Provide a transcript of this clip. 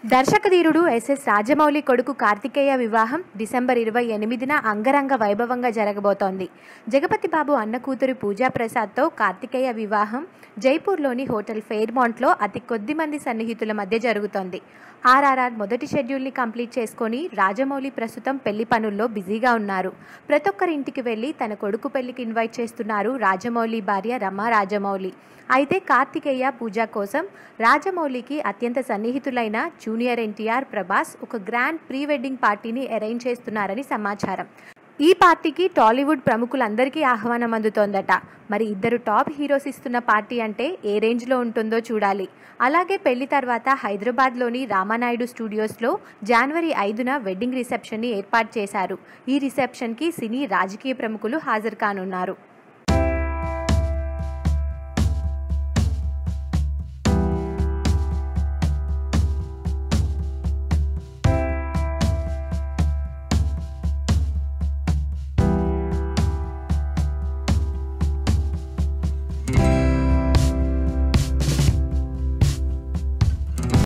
దర్శకధీరుడు SS Rajamouli కొడుకు కార్తికేయ వివాహం December ఇరవై ఎనిమిదిన అంగరంగ వైభవంగా జరగబోతోంది జగపతి బాబు అన్న కూతురు పూజా ప్రసాద్తో కార్తికేయ వివాహం జైపూర్లోని హోటల్ ఫెయిర్మాంట్లో అతి కొద్ది మంది సన్నిహితుల మధ్య జరుగుతోంది ఆర్ఆర్ఆర్ మొదటి షెడ్యూల్ని కంప్లీట్ చేసుకొని రాజమౌళి ప్రస్తుతం పెళ్లి పనుల్లో బిజీగా ఉన్నారు ప్రతి ఒక్కరి ఇంటికి వెళ్ళి తన కొడుకు పెళ్లికి ఇన్వైట్ చేస్తున్నారు రాజమౌళి భార్య రమా రాజమౌళి అయితే కార్తికేయ పూజ కోసం రాజమౌళికి అత్యంత సన్నిహితులైన జూనియర్ ఎన్టీఆర్ ప్రభాస్ ఒక గ్రాండ్ ప్రీ వెడ్డింగ్ పార్టీని అరేంజ్ చేస్తున్నారని సమాచారం ఈ పార్టీకి టాలీవుడ్ ప్రముఖులందరికీ ఆహ్వానం అందుతోందట మరి ఇద్దరు టాప్ హీరోస్ ఇస్తున్న పార్టీ అంటే ఏ రేంజ్లో ఉంటుందో చూడాలి అలాగే పెళ్లి తర్వాత హైదరాబాద్లోని రామానాయుడు స్టూడియోస్లో జనవరి ఐదున వెడ్డింగ్ రిసెప్షన్ని ఏర్పాటు చేశారు ఈ రిసెప్షన్కి సినీ రాజకీయ ప్రముఖులు హాజరు కానున్నారు